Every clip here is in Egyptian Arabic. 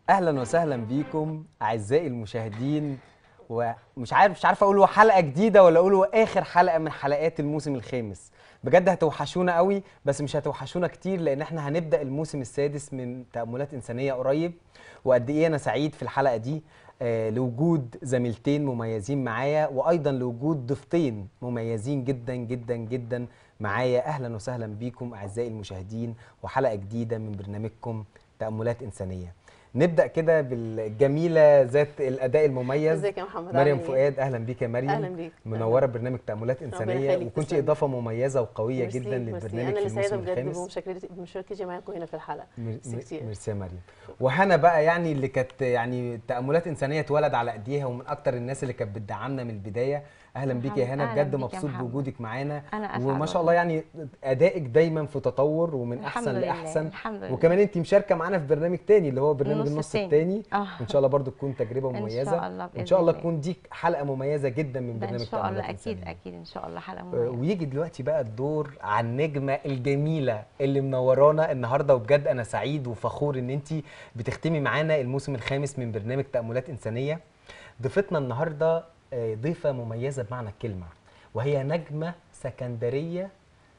اهلا وسهلا بيكم اعزائي المشاهدين ومش عارف مش عارف اقول هو حلقه جديده ولا اقول هو اخر حلقه من حلقات الموسم الخامس بجد هتوحشونا قوي بس مش هتوحشونا كتير لان احنا هنبدا الموسم السادس من تاملات انسانيه قريب وقد ايه انا سعيد في الحلقه دي آه لوجود زميلتين مميزين معايا وايضا لوجود ضيفتين مميزين جدا جدا جدا معايا اهلا وسهلا بيكم اعزائي المشاهدين وحلقه جديده من برنامجكم تاملات انسانيه نبدا كده بالجميله ذات الاداء المميز ازيك يا محمد مريم عامل إيه؟ فؤاد اهلا بيك يا مريم اهلا بيك منوره برنامج تاملات ربنا انسانيه يخليك، وكنت تسلم. اضافه مميزه وقويه ميرسي، جدا ميرسي. للبرنامج انا في اللي سعيده الموسم بجد الخامس بمشاركتي بمشاركتي معاكم هنا في الحلقه مير- ميرسي مير- كتير. ميرسي يا مريم وهنا بقى يعني اللي كانت يعني تاملات انسانيه اتولد على ايديها ومن اكتر الناس اللي كانت بتدعمنا من البدايه اهلا بيك يا الحمد- هنا أهلاً بجد بيك يا مبسوط محمد. بوجودك معانا أنا أسعد وما شاء والله. الله يعني ادائك دايما في تطور ومن الحمد احسن لله، لاحسن الحمد لله. وكمان انت مشاركه معانا في برنامج تاني اللي هو برنامج النص النص التاني. التاني آه. ان شاء الله برضو تكون تجربه إن شاء مميزه الله وان بإذن شاء الله الله. تكون دي حلقه مميزه جدا من ده برنامج ان شاء الله تأملات اكيد إنسانية. اكيد ان شاء الله حلقه آه، مميزه ويجي دلوقتي بقى الدور على النجمه الجميله اللي منورانا النهارده وبجد انا سعيد وفخور ان انت بتختمي معانا الموسم الخامس من برنامج تاملات انسانيه ضيفتنا النهارده آه، ضيفه مميزه بمعنى الكلمه وهي نجمه سكندريه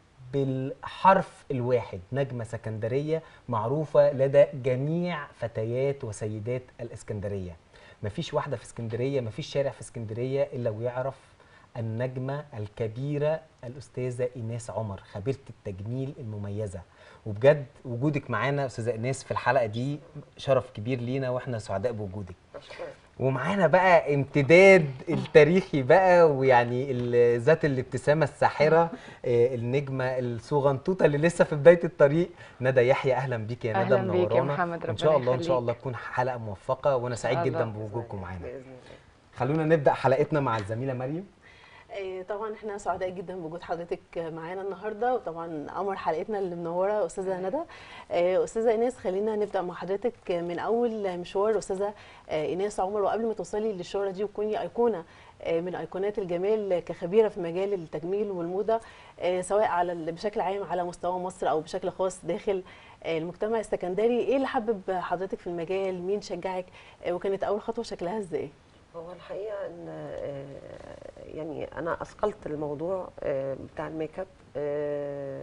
بالحرف الواحد نجمه سكندريه معروفه لدى جميع فتيات وسيدات الاسكندريه مفيش واحده في اسكندريه مفيش شارع في اسكندريه الا ويعرف النجمه الكبيره الاستاذه ايناس عمر خبيره التجميل المميزه وبجد وجودك معانا استاذه ايناس في الحلقه دي شرف كبير لينا واحنا سعداء بوجودك ومعانا بقى امتداد التاريخي بقى ويعني ال- ذات الابتسامه الساحره آه، النجمه الصغنطوطه اللي لسه في بدايه الطريق ندى يحيى اهلا بيك يا ندى أهلاً بيك يا منورانا محمد، ان ربنا شاء الله ان شاء يخليك. الله تكون حلقه موفقه وانا سعيد الله. جدا بوجودكم معانا باذن الله خلونا نبدا حلقتنا مع الزميله مريم آه، طبعا احنا سعداء جدا بوجود حضرتك معانا النهارده وطبعا قمر حلقتنا اللي منوره استاذه ندى آه، استاذه ايناس خلينا نبدا مع حضرتك من اول مشوار استاذه آه، ايناس عمر وقبل ما توصلي للشهره دي وتكوني ايقونه آه، من ايقونات الجمال كخبيره في مجال التجميل والموضه آه، سواء على ال- بشكل عام على مستوى مصر او بشكل خاص داخل آه، المجتمع السكندري ايه اللي حبب حضرتك في المجال مين شجعك آه، وكانت اول خطوه شكلها ازاي هو الحقيقه ان آه، يعني انا اثقلت الموضوع آه، بتاع الميك اب آه،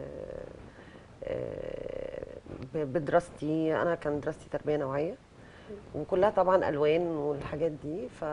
آه، ب- بدراستي انا كان دراستي تربيه نوعيه وكلها طبعا الوان والحاجات دي ف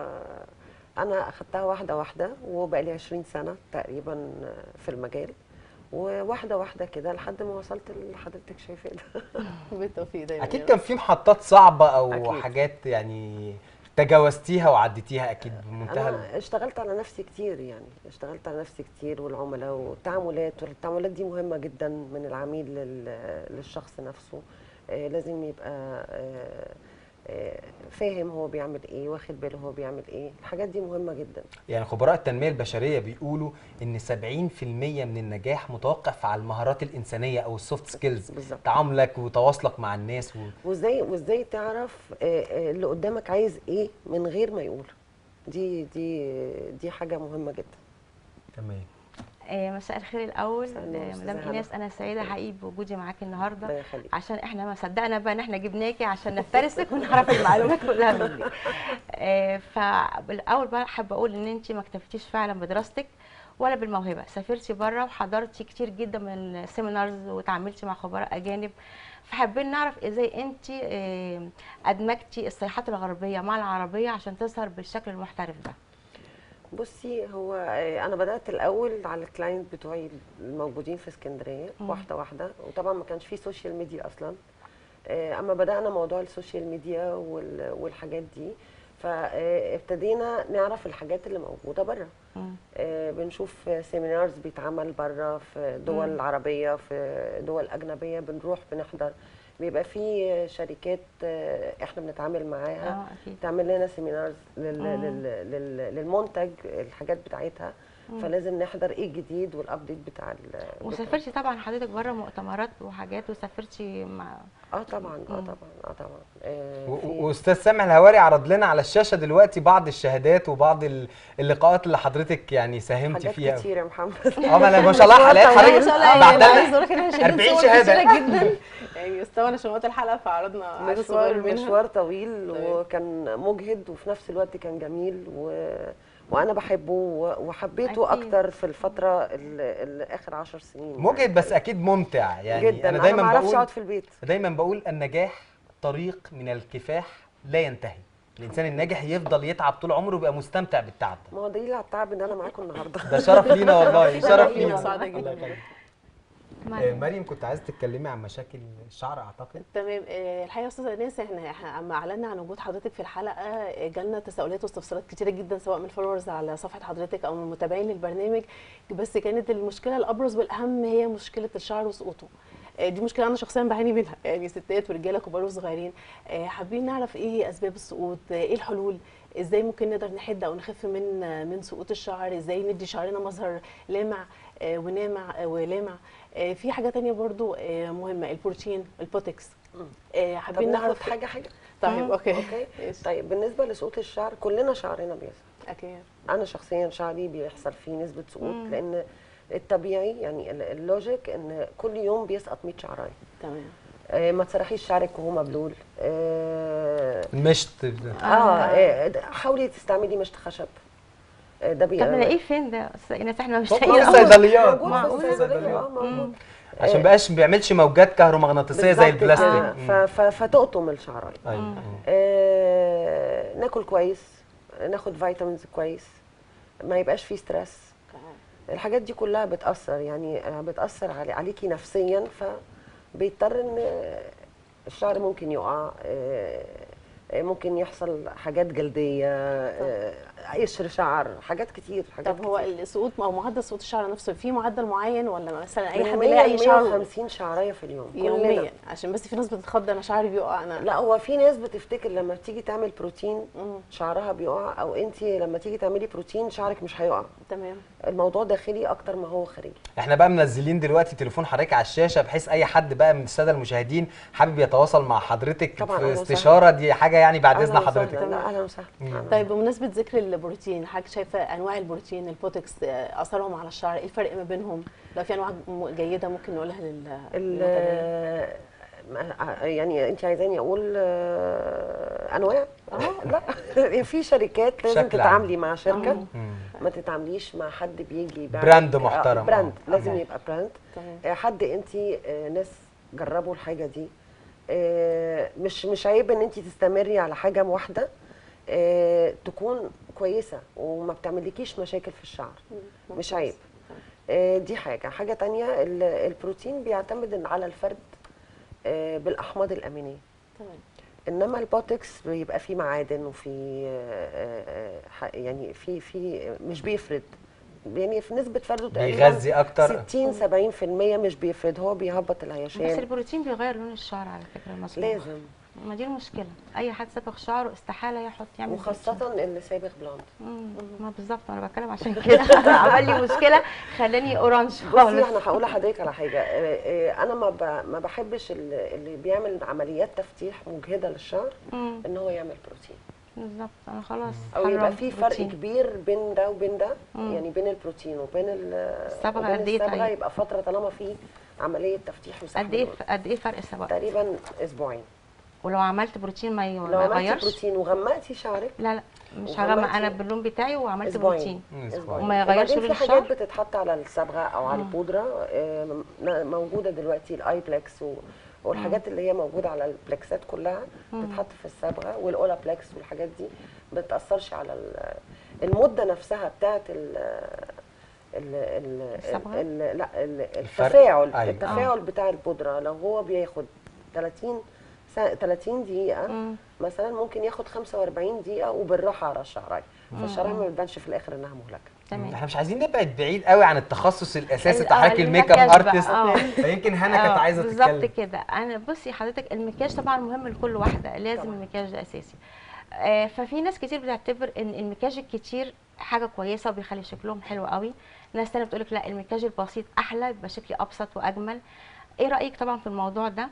انا اخدتها واحده واحده وبقى لي 20 سنه تقريبا في المجال وواحده واحده كده لحد ما وصلت اللي حضرتك شايفاه ده بالتوفيق دايما اكيد يا كان في محطات صعبه او أكيد. حاجات يعني تجاوزتيها وعديتيها اكيد بمنتهى ال- انا اشتغلت على نفسي كتير يعني اشتغلت على نفسي كتير والعملاء والتعاملات والتعاملات دي مهمه جدا من العميل لل- للشخص نفسه آه، لازم يبقى آه، آه، فاهم هو بيعمل ايه واخد باله هو بيعمل ايه الحاجات دي مهمه جدا يعني خبراء التنميه البشريه بيقولوا ان 70% من النجاح متوقف على المهارات الانسانيه او السوفت سكيلز بالظبط. تعاملك وتواصلك مع الناس و... وازاي وازاي تعرف آه، آه، اللي قدامك عايز ايه من غير ما يقول دي دي دي حاجه مهمه جدا تمام آه، مساء الخير الاول مساء النور، آه، أستاذة مدام هلا. ايناس انا سعيده حقيقي بوجودي معاكي الله النهارده يخليك عشان احنا ما صدقنا بقى ان احنا جبناكي عشان نفترسك ونعرف المعلومات كلها منك آه، فالاول بقى حابه اقول ان انت ما اكتفيتيش فعلا بدراستك ولا بالموهبه سافرتي بره وحضرتي كتير جدا من السيمينارز وتعاملتي مع خبراء اجانب فحابين نعرف ازاي انت آه، ادمجتي السياحات الغربيه مع العربيه عشان تظهر بالشكل المحترف ده بصي هو آه، انا بدات الاول على الكلاينت بتوعي الموجودين في اسكندريه مم. واحده واحده وطبعا ما كانش فيه سوشيال ميديا اصلا آه، اما بدانا موضوع السوشيال ميديا وال- والحاجات دي فابتدينا نعرف الحاجات اللي موجوده بره مم. آه، بنشوف سيمينارز بيتعمل بره في دول مم. عربيه في دول اجنبيه بنروح بنحضر بيبقى في شركات آه، احنا بنتعامل معاها اه اكيد تعمل لنا سيمينارز لل... مم. لل... لل... للمنتج الحاجات بتاعتها فلازم نحضر ايه الجديد والابديت بتاع ال... بتاع- وسافرتي طبعا حضرتك بره مؤتمرات وحاجات وسافرتي مع اه طبعا اه مم. طبعا اه طبعا آه و- في- و- واستاذ سامح الهواري عرض لنا على الشاشه دلوقتي بعض الشهادات وبعض ال- اللقاءات اللي حضرتك يعني ساهمتي حاجات فيها كتير يا محمد اه ما انا ما شاء الله حلقات طويل. حضرتك ما شاء الله يعني بعت انا لنا عايزه اقول لك ان احنا 40 شايلين صور شهادة. كتيره جدا يعني استوى شموات الحلقه فعرضنا مشوار صور منها مشوار طويل طيب. وكان مجهد وفي نفس الوقت كان جميل و... وانا بحبه و- وحبيته أكيد. اكتر في الفتره ال- الاخر عشر سنين مجهد بس اكيد ممتع يعني جدا انا انا دايما ما اعرفش بقول اقعد في البيت دايما بقول النجاح طريق من الكفاح لا ينتهي الانسان الناجح يفضل يتعب طول عمره ويبقى مستمتع بالتعب ده ما هو دليل على التعب ان انا معاكم النهارده ده شرف لينا والله شرف شرف لينا لينا، سعداء الله جدا. يخليك. آه، مريم. مريم كنت عايز تتكلمي عن مشاكل الشعر اعتقد تمام آه، الحقيقه يا استاذه ايناس احنا احنا اما اعلنا عن وجود حضرتك في الحلقه آه، جالنا تساؤلات واستفسارات كتيره جدا سواء من الفولورز على صفحه حضرتك او من متابعين للبرنامج بس كانت المشكله الابرز والاهم هي مشكله الشعر وسقوطه آه، دي مشكله انا شخصيا بعاني منها يعني ستات ورجاله كبار وصغيرين آه، حابين نعرف ايه هي اسباب السقوط آه، ايه الحلول ازاي ممكن نقدر نحد او نخف من آه، من سقوط الشعر ازاي ندي شعرنا مظهر لامع آه، ونامع آه، ولامع آه، في حاجه تانية برضو آه، مهمه البروتين البوتكس آه، طب حابين ناخد نعرف حاجه حاجه طيب اوكي اوكي ماشي. طيب بالنسبه لسقوط الشعر كلنا شعرنا بيسقط اوكي انا شخصيا شعري بيحصل فيه نسبه سقوط مم. لان الطبيعي يعني ال- اللوجيك ان كل يوم بيسقط 100 شعرايه تمام آه، ما تسرحيش شعرك وهو مبلول آه، المشط اه آه، ده- حاولي تستعملي مشط خشب آه، ده طب بي- نلاقيه فين ده أستاذ ايناس احنا مش موجود لاقيين في الصيدليات موجود معقولة؟ في الصيدليه اه موجود عشان بقاش ما بيعملش موجات كهرومغناطيسيه زي بالظبط كده. البلاستيك ف- ف- فتقطم الشعرايه ايوه آه، ناكل كويس ناخد فيتامينز كويس ما يبقاش فيه ستريس الحاجات دي كلها بتأثر يعني آه، بتأثر علي عليكي نفسيا فبيضطر ان آه، الشعر ممكن يقع آه، آه، ممكن يحصل حاجات جلدية آه، قشر شعر حاجات كتير حاجات طب هو كتير. السقوط او معدل سقوط الشعر نفسه في معدل معين ولا مثلا اي من حد 100 يلاقي اي ل شعر 150 شعرايه في اليوم كلنا. يوميا عشان بس في ناس بتتخض انا شعري بيقع انا لا هو في ناس بتفتكر لما تيجي تعمل بروتين مم. شعرها بيقع او انت لما تيجي تعملي بروتين شعرك مش هيقع تمام الموضوع داخلي اكتر ما هو خارجي احنا بقى منزلين دلوقتي تليفون حضرتك على الشاشه بحيث اي حد بقى من الساده المشاهدين حابب يتواصل مع حضرتك طبعاً، في أهلاً وسهلاً. استشاره دي حاجه يعني بعد أهلاً اذن وسهلاً. حضرتك لا اهلا وسهلا أهلاً. طيب بمناسبه ذكر البروتين حضرتك شايفه انواع البروتين البوتكس آه، اثرهم على الشعر ايه الفرق ما بينهم لو في انواع م- جيده ممكن نقولها لل ال- للمتابعين. ما- يعني انت عايزاني اقول آه، انواع لا في شركات لازم بشكل عام. تتعاملي مع شركه مم. ما تتعامليش مع حد بيجي يبيع براند لك- آه، محترم. براند آه. لازم تمام. يبقى براند تمام آه، حد انت آه، ناس جربوا الحاجه دي آه، مش مش عيب ان انت تستمري على حاجه واحده آه، تكون كويسه وما بتعملكيش مشاكل في الشعر مش عيب آه، دي حاجه حاجه تانية ال- البروتين بيعتمد على الفرد آه، بالاحماض الامينيه تمام انما البوتكس بيبقى فيه معادن وفي آه، آه، ح- يعني في في مش بيفرد يعني في نسبه فرده تقريبا بيغذي اكتر 60 70% مش بيفرد هو بيهبط بس الهيشان البروتين بيغير لون الشعر على فكره المصبوغ لازم ما دي المشكله اي حد صبغ شعره استحاله يحط يعمل بروتين. وخاصه اللي سابغ بلوند مم، ما بالظبط انا بتكلم عشان كده عمل لي مشكله خلاني اورانج بصي خالص انا هقول لحضرتك على حاجه آه، آه، انا ما ب- ما بحبش اللي اللي بيعمل عمليات تفتيح مجهده للشعر مم، ان هو يعمل بروتين بالظبط انا خلاص او يبقى حرمت في فرق بروتين. كبير بين ده وبين ده مم. يعني بين البروتين وبين ال- الصبغة وبين قد إيه الصبغه طيب؟ يبقى فتره طالما في عمليه تفتيح وسحب قد ايه اللون. قد ايه فرق السبق تقريبا اسبوعين ولو عملت بروتين ما ي- لو ما عملتي يغيرش بروتين وغمقتي شعرك لا لا مش وغمقتي- هغمق انا باللون بتاعي وعملت اسبوعين بروتين مم، اسبوعين وما يغيرش وبعدين لون في الشعر؟ حاجات بتتحط على الصبغه او على البودره آه، م- موجوده دلوقتي الاي بلكس و- والحاجات اللي هي موجوده على البلكسات كلها بتتحط في الصبغه والاولا بلكس والحاجات دي ما بتاثرش على ال- المده نفسها بتاعت ال ال ال الصبغة؟ ال لا ال- الفرق؟ التفاعل أيوة. التفاعل بتاع البودره لو هو بياخد 30 سا- 30 دقيقه مم. مثلا ممكن ياخد 45 دقيقه وبالراحه على الشعرايه فالشعرايه ما بتبانش في الاخر انها مهلكه تمام احنا مش عايزين نبعد بعيد قوي عن التخصص الاساسي ال- بتاع آه، حضرتك الميك اب المكياج بقى، ارتست آه. فيمكن هنا كانت آه، عايزه بالظبط تتكلم كده انا بصي حضرتك المكياج طبعا مهم لكل واحده لازم طبعاً. المكياج ده اساسي آه، ففي ناس كتير بتعتبر ان المكياج الكتير حاجه كويسه وبيخلي شكلهم حلو قوي ناس تانية بتقولك لا المكياج البسيط احلى بيبقى شكلي ابسط واجمل ايه رايك طبعا في الموضوع ده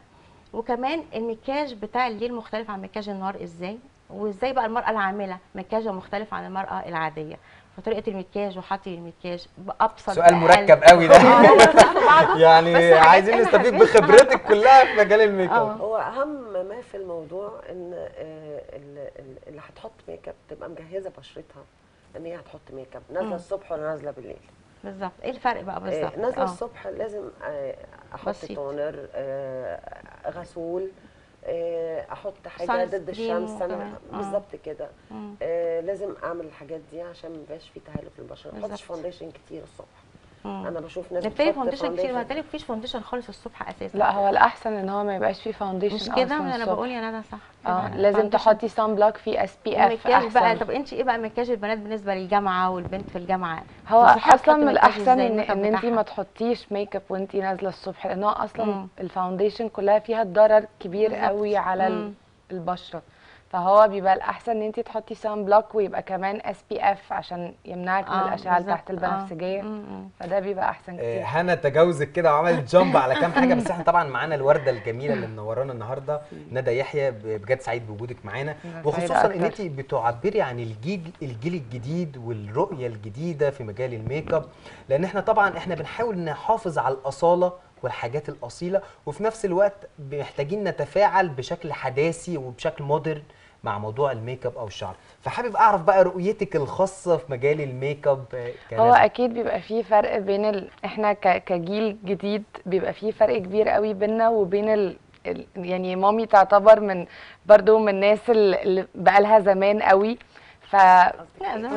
وكمان المكياج بتاع الليل مختلف عن مكياج النهار ازاي وازاي بقى المراه العامله مكياجها مختلف عن المراه العاديه فطريقه المكياج وحطي المكياج بابسط سؤال بأقل. مركب قوي ده آه، لا، بيدخلوا في بعضه. يعني بس حاجات عايزين إحنا نستفيد عارفين بخبرتك كلها في مجال الميك آه. اب هو اهم ما في الموضوع ان آه، ال- ال- اللي هتحط ميك اب تبقى مجهزه بشرتها ان هي هتحط ميك اب نازله مم. الصبح ولا نازله بالليل بالظبط ايه الفرق بقى آه، بالظبط نازله آه. الصبح لازم آه، احط بسيط. تونر آه، غسول آه، احط حاجه سان ضد سكرين الشمس انا وكمان. آه. بالظبط كده مم. آه، لازم اعمل الحاجات دي عشان ما يبقاش في تهالك في البشره ما احطش بالظبط. فاونديشن كتير الصبح مم. انا بشوف ناس نبتدي بتحط فاونديشن كتير ما فاونديشن. بالتالي مفيش فاونديشن خالص الصبح اساسا لا هو الاحسن ان هو ما يبقاش فيه فاونديشن مش كده أصلاً انا الصبح. بقول يا ندى صح اه كده. لازم foundation. تحطي سان بلوك فيه اس بي اف المكياج بقى احسن طب انت ايه بقى مكياج البنات بالنسبه للجامعه والبنت في الجامعه هو تنصحيها اصلا تحط من مكياج الاحسن إزاي ان الميك اب ان انت بتاعها؟ ما تحطيش ميك اب وانت نازله الصبح لان هو اصلا مم. الفاونديشن كلها فيها ضرر كبير بالظبط. قوي على ال- مم. البشره فهو بيبقى الاحسن ان انت تحطي سان بلوك ويبقى كمان اس بي اف عشان يمنعك من آه، الاشعه اللي بالظبط. تحت آه. البنفسجيه مم، مم. فده بيبقى احسن آه، كتير هنا تجاوزك كده وعملت جامب على كام حاجه بس احنا طبعا معانا الورده الجميله اللي منورانا النهارده ندى يحيى ب- بجد سعيد بوجودك معانا أنا وخصوصا سعيدة ان أكتر. انت بتعبري عن الجيل الجيل الجديد والرؤيه الجديده في مجال الميك اب لان احنا طبعا احنا بنحاول نحافظ على الاصاله والحاجات الاصيله وفي نفس الوقت محتاجين نتفاعل بشكل حداثي وبشكل مودرن مع موضوع الميك اب او الشعر فحابب اعرف بقى رؤيتك الخاصه في مجال الميك اب آه، هو كندى. اكيد بيبقى فيه فرق بين ال... احنا ك... كجيل جديد بيبقى فيه فرق كبير قوي بيننا وبين ال... ال... يعني مامي تعتبر من برضو من الناس ال- اللي بقالها زمان قوي ف لا ده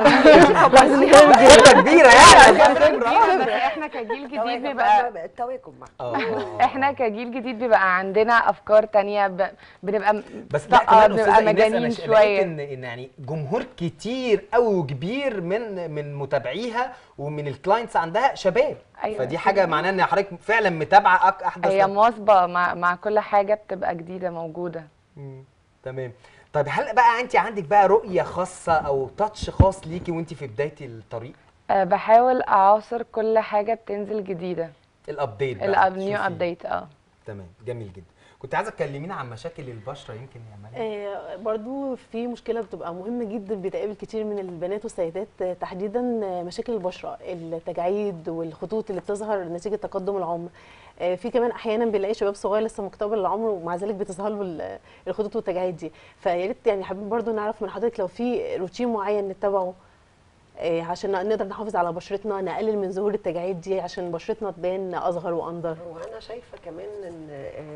خبره كبيره يعني بس احنا كجيل جديد التواكب بيبقى بقى- التواكب معاك آه. احنا كجيل جديد بيبقى عندنا افكار تانية ب... بنبقى م- بس ده طاقة، كمان بنبقى استاذه ايناس انا مجانين ش- لقيت شويه ان ان يعني جمهور كتير قوي وكبير من من متابعيها ومن الكلاينتس عندها شباب أيوة. فدي حاجه معناها ان حضرتك فعلا متابعه أك- احدث هي مواظبه مع مع كل حاجه بتبقى جديده موجوده مم. تمام طيب هل بقى انت عندك بقى رؤيه خاصه او تاتش خاص ليكي وانت في بدايه الطريق أه بحاول اعاصر كل حاجه بتنزل جديده الابديت بقى النيو شوفي. ابديت اه تمام جميل جدا كنت عايزه تكلمينا عن مشاكل البشره يمكن يا مالك آه، برضو في مشكلة بتبقى مهمة جدا بتقابل كتير من البنات والسيدات آه، تحديدا آه، مشاكل البشرة التجاعيد والخطوط اللي بتظهر نتيجة تقدم العمر آه، في كمان احيانا بنلاقي شباب صغير لسه مقتبل العمر ومع ذلك بتظهر له ال- الخطوط والتجاعيد دي فيا ريت يعني حابين برضو نعرف من حضرتك لو في روتين معين نتبعه آه، عشان نقدر نحافظ على بشرتنا نقلل من ظهور التجاعيد دي عشان بشرتنا تبان اصغر وانضر وانا شايفه كمان ان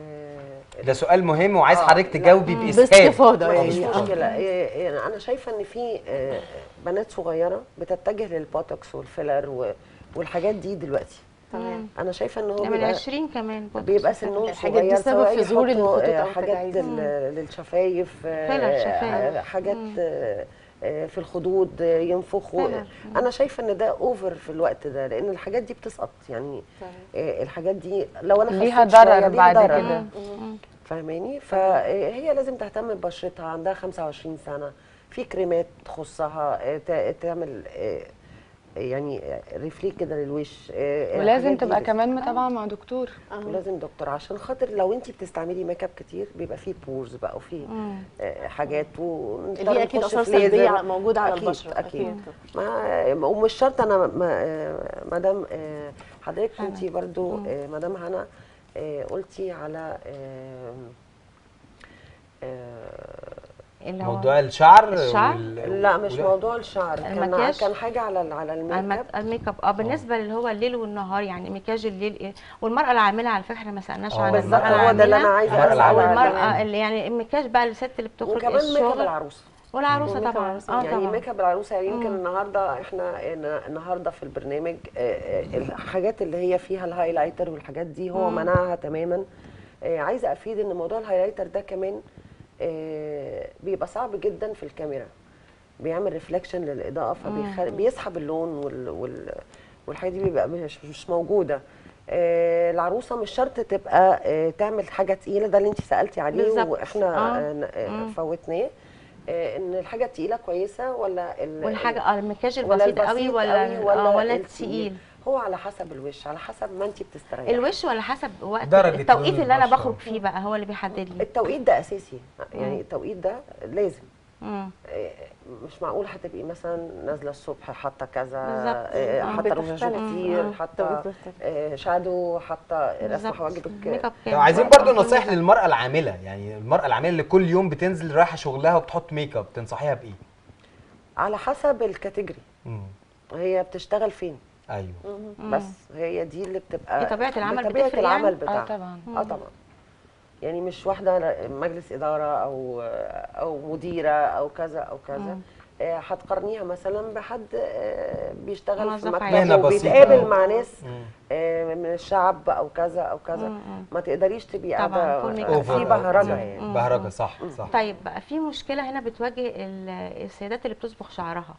آه، ده سؤال مهم وعايز آه، حضرتك لا. تجاوبي مم. باسهال باستفاضة مش يعني آه. مشكله إيه، إيه، انا شايفه ان في آه، بنات صغيره بتتجه للبوتوكس والفيلر و- والحاجات دي دلوقتي تمام انا شايفه ان هو ده من بيبقى 20 كمان بوتوكس بيبقى وفيلر. سنهم الحاجات دي صغير سبب سواء في ظهور يحطوا، الخطوط آه، أو حاجات التجاعيد. لل- للشفايف آه، فيلر، شفايف. آه، حاجات مم. آه، آه، في الخدود آه، ينفخوا فيلر. انا شايفه ان ده اوفر في الوقت ده لان الحاجات دي بتسقط يعني تمام. آه، الحاجات دي لو انا ليها خسيت شوية ضرر ليها بعد ضرر. كده. مم. فاهماني فهي لازم تهتم ببشرتها عندها 25 سنه في كريمات تخصها آه، ت- تعمل آه، يعني ريفليك كده للوش آه، ولازم الحاجات دي تبقى بس. كمان متابعه مع دكتور آه. ولازم دكتور عشان خاطر لو انت بتستعملي ميك اب كتير بيبقى فيه بورز بقى وفيه مم. آه، حاجات و اللي هي اكيد نخش اثار في ليزر. سلبيه موجوده على أكيد، البشره اكيد ما ومش شرط انا ما آه، مدام آه، حضرتك كنت برضو آه، مدام هنا آه، قلتي على آه، آه، اللي هو موضوع الشعر الشعر؟ وال- لا مش وال- موضوع الشعر كان المكياج؟ كان حاجه على ال- على الميك المك... اب الميك اب اه بالنسبه اللي هو الليل والنهار يعني مكياج الليل ايه والمراه العامله على فكره ما سالناش آه، عن بالظبط، المراه هو ده اللي انا العاملة عايزه المرأة اسال العاملة. عليه. والمراه اللي يعني المكياج بقى الست اللي بتخرج وكمان ميك اب الشغل العروسه والعروسه وميك اب طبعا العروسة. اه يعني طبعا ميك اب العروسه يعني يمكن النهارده احنا النهارده في البرنامج آه، آه، الحاجات اللي هي فيها الهايلايتر والحاجات دي هو منعها تماما آه، عايزه افيد ان موضوع الهايلايتر ده كمان آه، بيبقى صعب جدا في الكاميرا بيعمل ريفلكشن للاضاءه فبيسحب اللون وال وال والحاجات دي بيبقى مش مش موجوده آه، العروسه مش شرط تبقى آه، تعمل حاجه تقيله ده اللي انت سالتي عليه بالظبط. واحنا آه. آه، ن- آه، مم. فوتناه آه، ان الحاجه التقيله كويسه ولا ال- والحاجه اه المكياج ولا البسيط قوي البسيط ولا قوي ولا, ولا آه ولا التقيل؟ التقيل هو على حسب الوش على حسب ما انت بتستريحي الوش ولا حسب وقت درجة التوقيت لون اللي انا البشرة. بخرج فيه بقى هو اللي بيحدد لي التوقيت ده اساسي مم. يعني التوقيت ده لازم مم. إيه، مش معقول هتبقي مثلا نازله الصبح حاطه كذا بالظبط. إيه، مم. حاطه روج بتختلف. كتير مم. حاطه توقيت بيختلف. إيه، شادو حاطه رسمه بالظبط. حواجبك ميك اب لو كام. عايزين برضو نصايح للمرأة العاملة يعني المرأة العاملة اللي كل يوم بتنزل رايحة شغلها وبتحط ميك اب تنصحيها بإيه؟ على حسب الكاتيجوري مم. هي بتشتغل فين ايوه مم. بس هي دي اللي بتبقى دي طبيعة العمل بطبيعه بتفرق العمل يعني؟ بتاعها اه طبعا اه طبعا يعني مش واحده مجلس اداره او او مديره او كذا او كذا مم. آه، هتقارنيها مثلا بحد آه، بيشتغل في موظف مكتب عادي. مهنة بسيطة. وبيتقابل مع ناس مم. آه، من الشعب او كذا او كذا مم. مم. ما تقدريش تبقي طبعاً، قاعده فول ميك آه، اب. في أوفر. بهرجه مم. يعني بهرجة صح صح طيب بقى في مشكله هنا بتواجه ال- السيدات اللي بتصبغ شعرها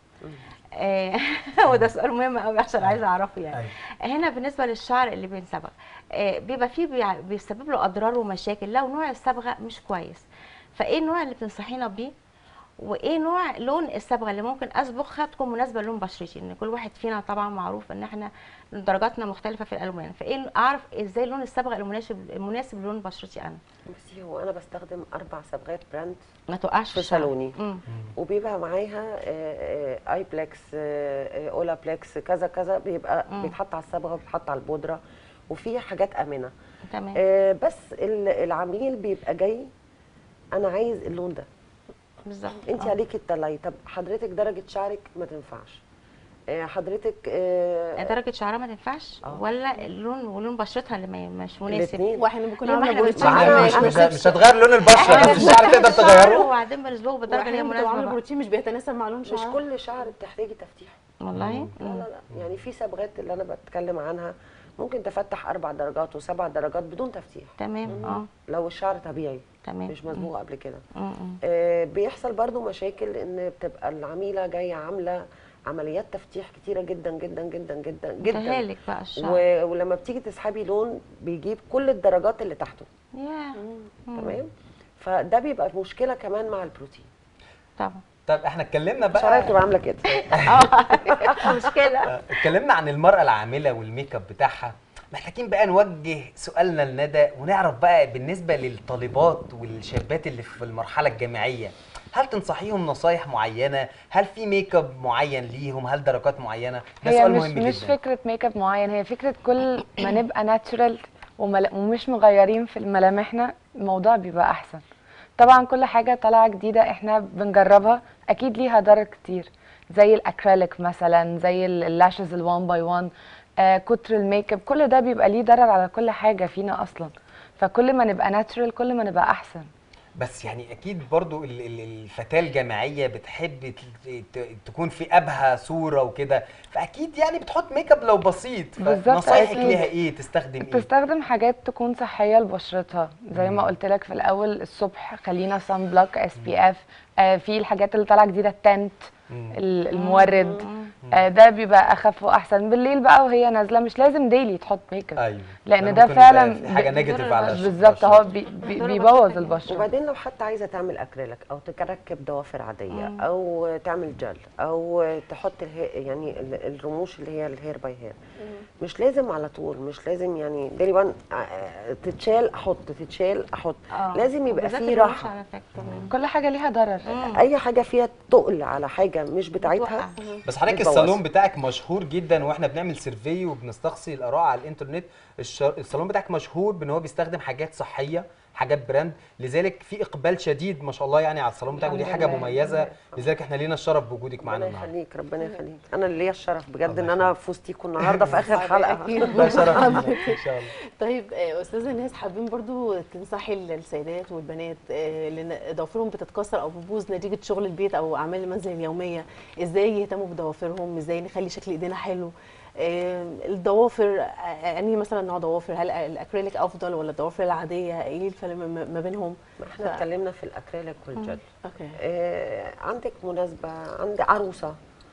آه، وده سؤال مهم قوي عشان عايزه اعرفه يعني هنا بالنسبه للشعر اللي بينصبغ آه، بيبقى فيه بيع- بيسبب له اضرار ومشاكل لو نوع الصبغه مش كويس فايه النوع اللي بتنصحينا بيه وايه نوع لون الصبغه اللي ممكن اصبغها تكون مناسبه للون بشرتي ان كل واحد فينا طبعا معروف ان احنا درجاتنا مختلفه في الالوان فايه اعرف ازاي لون الصبغه المناسب المناسب للون بشرتي انا بصي هو انا بستخدم اربع صبغات براند ما توقعش في الشعر. صالوني. مم. وبيبقى معاها آه، آه، اي بلكس آه، آه، اولا بلكس كذا كذا بيبقى مم. بيتحط على الصبغه وبيتحط على البودره وفي حاجات امنه تمام آه، بس ال- العميل بيبقى جاي انا عايز اللون ده بالظبط انت آه. عليكي التلاي طب حضرتك درجه شعرك ما تنفعش آه، حضرتك آه، درجه شعرها ما تنفعش آه. ولا اللون ولون بشرتها اللي ما- مش مناسب الاثنين واحنا بنكون ليه ما عامله احنا بروتين ما بنستعمل احنا مش ما مش, يتناسبش. مش هتغير لون البشرة بس الشعر تقدر تغيره وبعدين بنصبغه بالدرجه اللي هي واحنا بتبقى مناسبه عامله بقى. بروتين مش بيتناسب مع لون مش شعرها كل شعر بتحتاجي تفتيح والله لا لا لا يعني في صبغات اللي انا بتكلم عنها ممكن تفتح اربع درجات وسبع درجات بدون تفتيح تمام اه لو الشعر طبيعي تمام مش مسبوغ قبل كده م- م. آه، بيحصل برضو مشاكل ان بتبقى العميله جايه عامله عمليات تفتيح كتيره جدا جدا جدا جدا جدا تهالك بقى الشعر و- ولما بتيجي تسحبي لون بيجيب كل الدرجات اللي تحته ياه مم. تمام فده بيبقى مشكله كمان مع البروتين طبعا طب احنا اتكلمنا شعرها بقى بتبقى عامله كده اه مشكله آه، اتكلمنا عن المرأة العاملة والميك اب بتاعها محتاجين بقى نوجه سؤالنا لندى ونعرف بقى بالنسبة للطالبات والشابات اللي في المرحلة الجامعية هل تنصحيهم نصايح معينة؟ هل في ميك اب معين ليهم؟ هل درجات معينة؟ ده هي سؤال مش مهم مش جدا فكره ميك اب معين هي فكره كل ما نبقى ناتشرال ومش مغيرين في ملامحنا الموضوع بيبقى احسن طبعا كل حاجه طالعه جديده احنا بنجربها اكيد ليها ضرر كتير زي الاكريليك مثلا زي اللاشز الوان باي وان كتر الميك اب كل ده بيبقى ليه ضرر على كل حاجه فينا اصلا فكل ما نبقى ناتشرال كل ما نبقى احسن بس يعني اكيد برضو ال- ال- الفتاة الجامعية بتحب ت- ت- تكون في ابهى صورة وكده فاكيد يعني بتحط ميك اب لو بسيط بالظبط، فنصايحك أكيد. ليها ايه؟ تستخدم ايه؟ تستخدم حاجات تكون صحيه لبشرتها زي ما قلت لك في الاول الصبح خلينا سان بلوك اس بي اف في الحاجات اللي طالعه جديده التنت مم. ال- المورد آه، ده بيبقى اخف واحسن بالليل بقى وهي نازله مش لازم ديلي تحط ميك اب ايوه لان ده ممكن فعلا يبقى في حاجة ب- نيجاتيف على الش- بالظبط البشرة. هو بي بي ضرر بيبوظ بشرة البشره وبعدين لو حتى عايزه تعمل اكريليك او تركب ضوافر عاديه او تعمل جل او تحط الهي يعني ال- الرموش اللي هي الهير باي هير مش لازم على طول مش لازم يعني ديلي وان آه، تتشال احط تتشال احط آه. لازم يبقى وبالذات فيه الرموش راحه على فكره كل حاجه ليها ضرر اي حاجه فيها تقل على حاجه مش بتاعتها بتوقع. بس حضرتك بتبوظ. الصالون بتاعك مشهور جدا واحنا بنعمل سيرفي وبنستقصي الاراء على الانترنت الش- الصالون بتاعك مشهور بان هو بيستخدم حاجات صحيه حاجات براند لذلك في اقبال شديد ما شاء الله يعني على الصالون بتاعك ودي الحمد حاجه لله. مميزه لذلك احنا لينا الشرف بوجودك معانا ربنا النهارده يخليك ربنا يخليك انا اللي ليا الشرف بجد الله ان انا في وسطيكم النهارده في اخر طيب، حلقه أكيد. ده شرف لينا ان شاء الله طيب آه، استاذه ناس حابين برضو تنصحي السيدات والبنات آه، اللي ضوافرهم بتتكسر او بتبوظ نتيجه شغل البيت او اعمال المنزل اليوميه ازاي يهتموا بضوافرهم ازاي نخلي شكل ايدينا حلو آه، الضوافر آه، انهي مثلا نوع ضوافر هل الاكريليك افضل ولا الضوافر العاديه ايه الفرق ما ما بينهم ما احنا اتكلمنا في الاكريليك والجل اوكي آه، عندك مناسبة عندي عروسة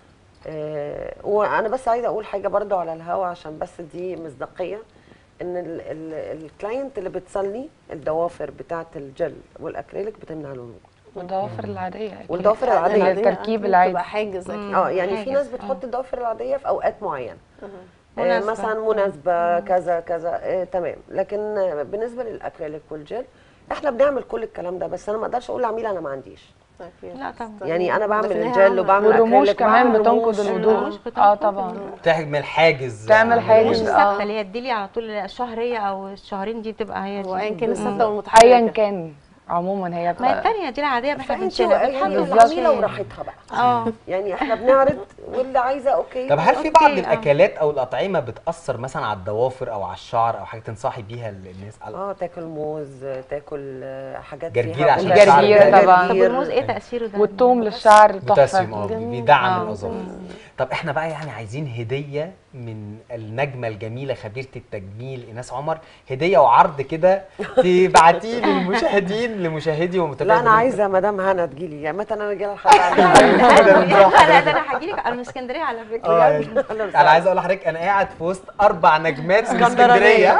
آه، وانا بس عايزه اقول حاجه برضو على الهوا عشان بس دي مصداقيه ان ال- ال- الكلاينت اللي بتصلي الضوافر بتاعه الجل والاكريليك بتمنع له الوجود والضوافر العاديه أكيد. والضوافر العاديه التركيب أكيد العادي. بتبقى حاجز اكيد اه يعني في حاجة. ناس بتحط الضوافر العاديه في اوقات معينه آه، مناسبة. مثلا مناسبه كذا كذا آه، تمام لكن آه، بالنسبه للاكريليك والجل احنا بنعمل كل الكلام ده بس انا ما اقدرش اقول لعميل انا ما عنديش لا طبعا. يعني انا بعمل ده في النهاية الجل عمل. وبعمل والرموش أكريليك كمان وبعمل بتنقض رموش. الوضوء الرموش بتنقض اه طبعا تعمل حاجز تعمل عن حاجز. مش الوش. آه. ثابته اللي هي تديلي على طول شهريه او الشهرين دي بتبقى هي دي وايا كان الثابته ايا والمتحركه كان عموما هي ما هي بتبقى الثانيه دي العاديه احنا فانت بنشيلها يعني بنحب العميله الوش. وراحتها بقى اه يعني احنا بنعرض واللي عايزه اوكي طب هل في أوكي، بعض آه. الاكلات او الاطعمه بتاثر مثلا على الضوافر او على الشعر او حاجه تنصحي بيها الناس على اه تاكل موز تاكل آه، حاجات جرجير فيها عشان أوميجا الجرجير تلاتة، طبعا. طب جرجير. والموز ايه تاثيره ده والثوم للشعر بوتاسيوم تحفه اه جميل. بيدعم آه. الاظافر طب احنا بقى يعني عايزين هديه من النجمه الجميله خبيره التجميل ايناس عمر هديه وعرض كده تبعتيه للمشاهدين لمشاهدي ومتابعي لا انا برنامج عايزه مدام هنا تجيلي يعني متى انا جايه لحد عندها لا لا ده انا هجي لك انا من اسكندريه على اه فكره يعني انا عايز اقول لحضرتك انا قاعد في وسط اربع نجمات من اسكندريه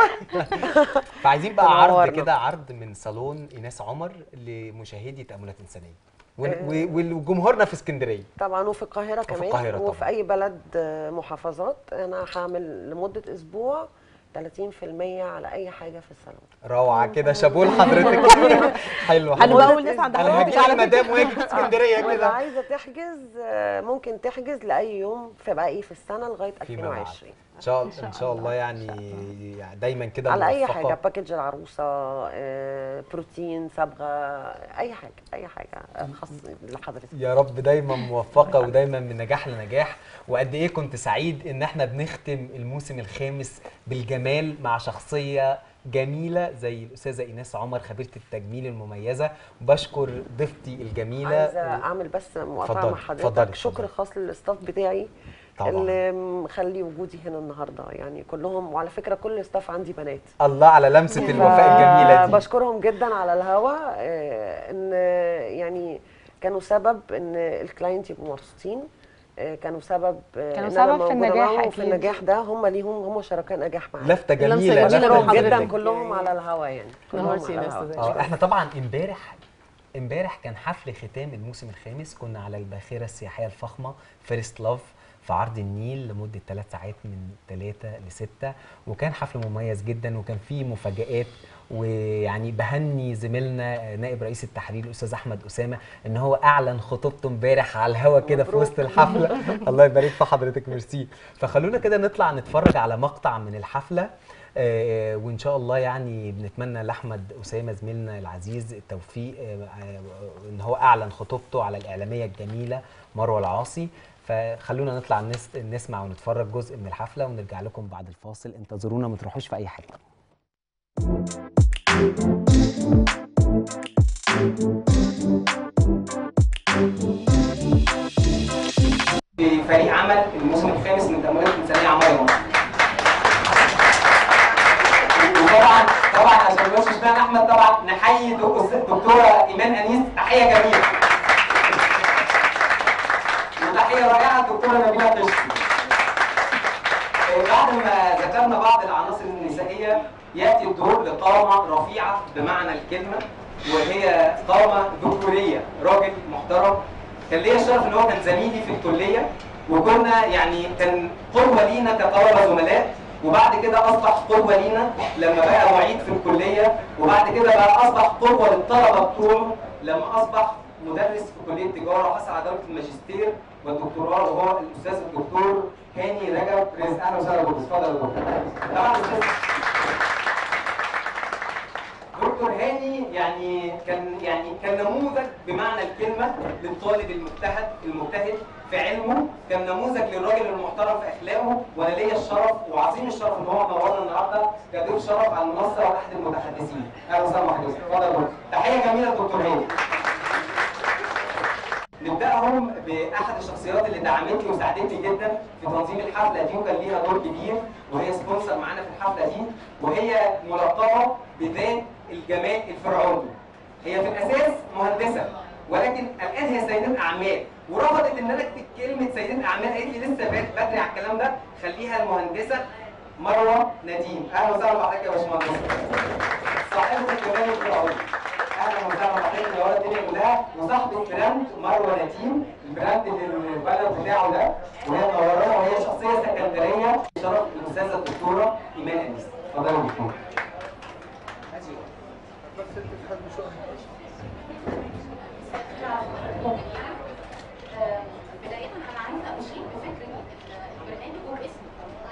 فعايزين بقى عرض تنورنا. كده عرض من صالون ايناس عمر لمشاهدي تاملات انسانيه ون- و- وجمهورنا في اسكندريه طبعا وفي القاهره وفي كمان القاهرة وفي طبعاً. اي بلد آه، محافظات انا هعمل لمده اسبوع 30% على اي حاجه في الصالون روعه كده شابوه لحضرتك حلو انا حلو بقى اول ناس عندها انا حاجة هجيب على المدام واجي في اسكندريه واللي كده عايزه تحجز آه، ممكن تحجز لاي يوم في بقى ايه في السنه لغايه فيما بعد 2020 ان شاء الله ان شاء الله يعني يعني دايما كده على اي موفقة. حاجه باكج العروسه آه، بروتين صبغه اي حاجه اي حاجه آه، خاص لحضرتك يا رب دايما موفقه ودايما من نجاح لنجاح وقد ايه كنت سعيد ان احنا بنختم الموسم الخامس بالجمال مع شخصيه جميله زي الاستاذه ايناس عمر خبيره التجميل المميزه بشكر ضيفتي الجميله عايزه اعمل بس مقاطعه اتفضلي، مع اتفضلي، حضرتك شكر اتفضلي. خاص للاستاف بتاعي طبعا اللي مخلي وجودي هنا النهارده يعني كلهم وعلى فكره كل الاستاف عندي بنات الله على لمسه الوفاء الجميله دي بشكرهم جدا على الهوا آه، ان يعني كانوا سبب ان الكلاينت يبقوا مبسوطين آه، كانوا سبب آه، كانوا إن أنا سبب في موجودة النجاح معاهم وفي أكيد. النجاح ده هم ليهم هم شركاء نجاح معايا لفته اللمسة جميله الجميلة لفتة روح بشكرهم جدا جدا كلهم على الهوا يعني كلهم نورتينا على يا الهوا. أستاذة. اه احنا طبعا امبارح امبارح كان حفل ختام الموسم الخامس كنا على الباخره السياحيه الفخمه فيرست لاف في عرض النيل لمده ثلاث ساعات من ثلاثة لستة وكان حفل مميز جدا وكان فيه مفاجآت ويعني بهني زميلنا نائب رئيس التحرير الاستاذ احمد اسامه ان هو اعلن خطوبته امبارح على الهوا كده في وسط الحفله الله يبارك في حضرتك ميرسي فخلونا كده نطلع نتفرج على مقطع من الحفله آه، وان شاء الله يعني بنتمنى لاحمد اسامه زميلنا العزيز التوفيق آه، آه، ان هو اعلن خطوبته على الاعلاميه الجميله مروه العاصي فخلونا نطلع نس- نسمع ونتفرج جزء من الحفله ونرجع لكم بعد الفاصل انتظرونا ما تروحوش في اي حاجه في فريق عمل الموسم الخامس من تأملات إنسانية عمارة مصر. وطبعا طبعا عشان ما نقولش اشمعنى احمد طبعا نحيي دك- دكتوره ايمان انيس تحيه جميله. وتحيه رائعه الدكتوره نبيله قشطي. آه، بعد ما ذكرنا بعض العناصر النسائيه ياتي الدور لقامه رفيعه بمعنى الكلمه وهي قامه ذكوريه راجل محترم كان ليا الشرف ان هو كان زميلي في الكليه وكنا يعني كان قدوه لينا كطلبه زملاء وبعد كده اصبح قدوه لينا لما بقى معيد في الكليه وبعد كده بقى اصبح قدوه للطلبه بتوعه لما اصبح مدرس في كليه تجاره وحصل على درجه الماجستير والدكتوراه وهو الاستاذ الدكتور هاني رجب رزق اهلا وسهلا بك اتفضل يا دكتور طبعا أستاذ دكتور هاني يعني كان يعني كان نموذج بمعنى الكلمه للطالب المجتهد المجتهد في علمه كان نموذج للراجل المحترم في اخلاقه وانا ليا الشرف وعظيم الشرف ان هو منورنا النهارده كضيف شرف على المنصه واحد المتحدثين اهلا وسهلا بحضرتك اتفضل يا دكتور تحيه جميله للدكتور هاني نبداهم باحد الشخصيات اللي دعمتني وساعدتني جدا في تنظيم الحفله دي وكان ليها دور كبير وهي سبونسر معانا في الحفله دي وهي ملقبه بذات الجمال الفرعوني. هي في الاساس مهندسه ولكن الان هي سيده اعمال ورفضت ان انا اكتب كلمه سيده اعمال قالت لي لسه بد- بدري على الكلام ده خليها المهندسه مروه نديم اهلا وسهلا بحضرتك يا باشمهندس صاحبه الجمال الفرعوني اهلا وسهلا بحضرتك منوره الدنيا كلها وصاحبه براند مروه نتيم البراند اللي البلد بتاعه ده وهي منورانا وهي شخصيه سكندريه شرف الاستاذه الدكتوره ايمان انيس اتفضلي يا دكتور بداية أنا عايزة أشير بفكرة البرنامج وباسمه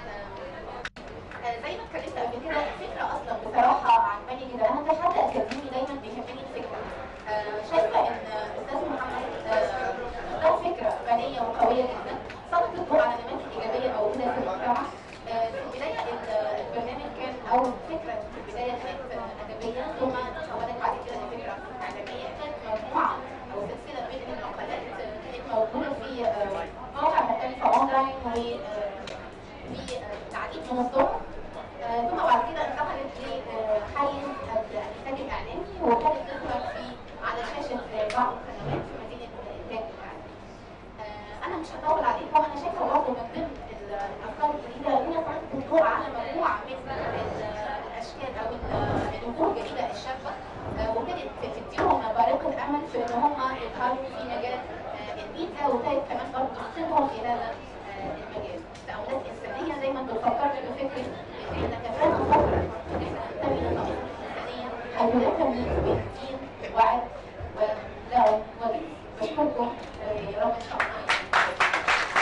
آه، زي ما اتكلمت قبل كده الفكرة أصلا بصراحة عجباني جدا أنا كحد أكاديمي دايما بيهمني الفكرة آه، شايفة إن أستاذ محمد آه، ده فكرة غنية وقوية جدا سلط الضوء على نماذج إيجابية موجودة في المجتمع آه، في البداية ال- البرنامج كان أو الفكرة في البداية كانت أدبية ثم تحولت بعد كده لفكرة إعلامية كانت مجموعة أو سلسلة من المقالات آه، كانت موجودة في آه، مواقع مختلفة أونلاين و آه، في العديد من الطرق آه، ثم بعد كده انتقلت لحيز الانتاج الاعلامي وكانت تظهر في على شاشه بعض القنوات في مدينه الانتاج الاعلامي. آه، انا مش هطول عليكم انا شايفه برضه من ضمن ال- الافكار الجديده هي سلطه الضوء على مجموعه من ال- الاشكال او ال- الوجوه الجديده الشابه آه، وابتدت تديهم بارقه الامل في ان هم يظهروا في مجال آه، الميديا وابتدت كمان برضه تخطيطهم في هذا آه، المجال. تأملات إنسانية دايما بتفكرني بفكرة إن إحنا كمان فترة إن إحنا ننتمي للنقطة الإنسانية حيث لا تمييز بين دين وعد ولون ودين. بشكركم آه، يا رب إن شاء الله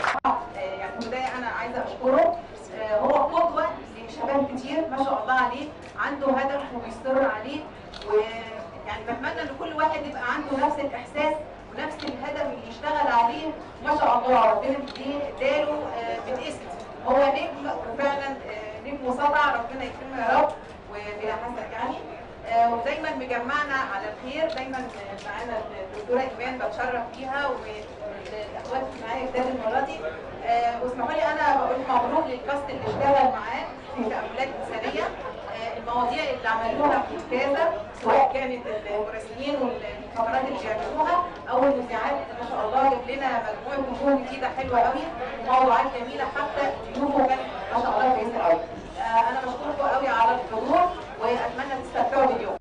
يعني في البدايه انا عايزه اشكره آه، هو قدوه لشباب كتير ما شاء الله عليه عنده هدف وبيصر عليه ويعني بتمنى ان كل واحد يبقى عنده نفس الاحساس ونفس الهدف اللي يشتغل عليه ما شاء الله ربنا مديه- اداله آه، بالاسم هو نجم وفعلا آه، نجم وسطع ربنا يكرمه يا رب وبلا حسد يعني آه، ودايما مجمعنا على الخير دايما آه، معانا الدكتوره ايمان بتشرف بيها والاخوات معايا جداد المره دي آه، واسمحوا لي انا بقول مبروك للكاست اللي اشتغل معاه في تاملات انسانيه آه، المواضيع اللي عملوها ممتازه سواء كانت المراسلين والفقرات اللي بيعملوها او المذيعات ما شاء الله جاب لنا مجموعه نجوم جديده حلوه قوي وموضوعات جميله حتى ضيوفه كانت ما شاء الله كويسه قوي آه، انا بشكركم قوي على الحضور واتمنى تستمتعوا باليوم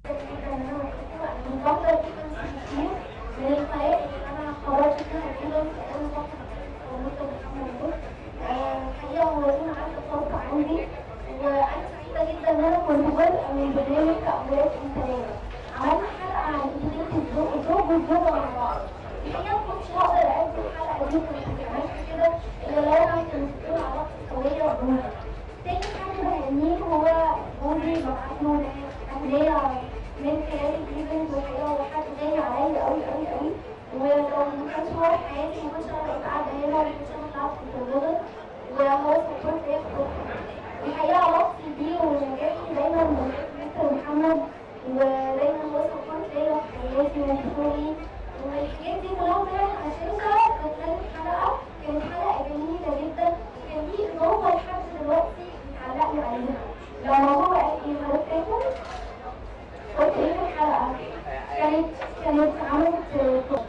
بفضل جدا كتير من الحياة اللي أنا خرجت منها كده في أول فترة ومدة محمد دول الحقيقة هو يكون عندي فرق عندي وأنا سعيدة جدا إن أنا كنت جزء من برنامج تأملات إنسانية عملنا حلقة عن إنتاجية الزوج الزوج والزوجة مع بعض الحقيقة ما كنتش هقدر أقدم الحلقة دي كنت عملت كده إلا لو أنا كنت بتكون علاقة قوية بجوزي تاني حاجة بهنيه هو جوزي بعت له هدية من خلال الايفنت والحقيقه هو حد غالي عليا قوي قوي قوي ولو ما كانش هو في حياتي ما كنتش انا بقيت قاعده هنا وما كنتش انا طلعت في الرياضه وهو سبورت ليا في كل حاجه الحقيقه علاقتي بيه ونجاحي دايما من مستر محمد ودايما هو سبورت ليا في حياتي وفي شغلي والحاجات دي كلها طلعت عشان كانت كانت حلقه كانت حلقه جميله جدا كان في اضافه لحد دلوقتي بتعلق لي عليها لما هو قال لي هرتكم قلت ايه في الحلقة؟ كانت كانت عملت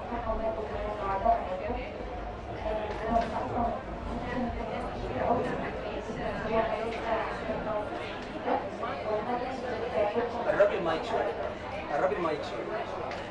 قربي المايك شويه قربي المايك شويه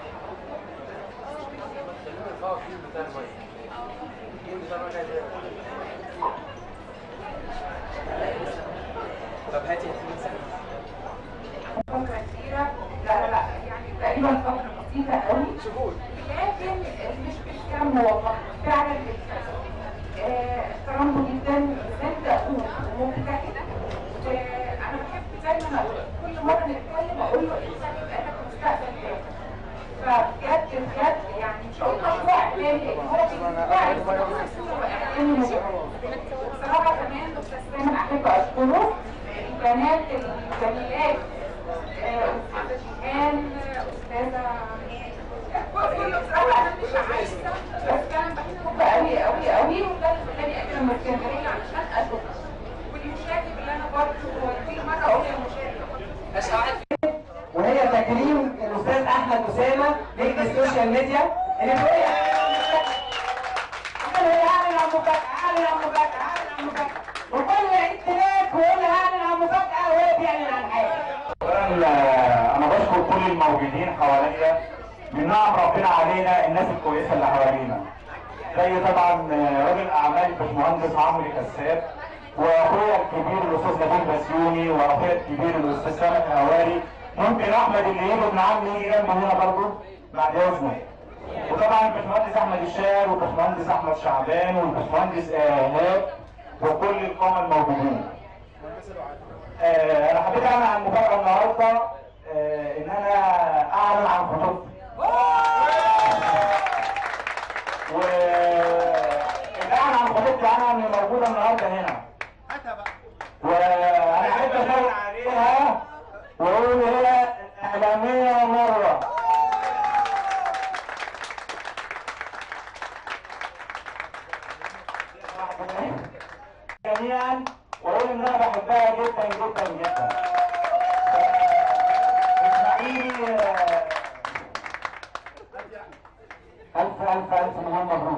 طب هاتي هاتي مساحة. فترة كبيرة لا لا لا يعني تقريبا فترة بسيطة قوي لكن مش بالكم والله فعلا بالكم آه، احترمه جدا ست أقول ومجتهدة وأنا بحب دايما أقول كل مرة نتكلم أقول له إنسان يبقى لك مستقبل تاني فبجد بجد يعني مش هقول مشروع إعلامي لأن هو بيدفع مشروع إعلامي مشروع بصراحة كمان أستاذ سامح أحب أشكره البنات الجميلات آه، أستاذة جيهان أستاذة كله بصراحة أنا مش عايزة بس أنا بحبه قوي قوي قوي وده اللي خلاني أجي من اسكندرية عشان أشوفه والمشاهد اللي أنا برضه كل مرة أقول المشاهد وهي تكريم الاستاذ احمد اسامه نجم السوشيال ميديا اللي بيقول لي اعلن اعلن عن مفاجأة اعلن عن مفاجأة اعلن عن مفاجأة وكل عيد ميلاد ويقول لي اعلن عن مفاجأة وهو بيعلن عن حاجة ورا اولا آه، انا بشكر كل الموجودين حواليا من نعم ربنا علينا الناس الكويسه اللي حوالينا زي طبعا آه، راجل اعمال الباشمهندس عمرو كساب واخويا الكبير الاستاذ نبيل بسيوني واخويا الكبير الاستاذ سامح هواري ممكن احمد اللي يجي ابن عمي يجي جنبه هنا برضه بعد اذنك وطبعا الباشمهندس احمد الشاعر والباشمهندس احمد شعبان والباشمهندس ايهاب وكل القامه الموجودين. آه، انا حبيت اعلن عن مفاجاه النهارده آه، ان انا اعلن عن خطوبتي. والاعلن عن خطوبتي انا اللي موجوده النهارده هنا. وانا عايز اشاور عليها واقول هي الاعلاميه مره. جميعا واقول ان انا بحبها جدا جدا جدا. اسماعيلي آه، الف الف الف مليون مبروك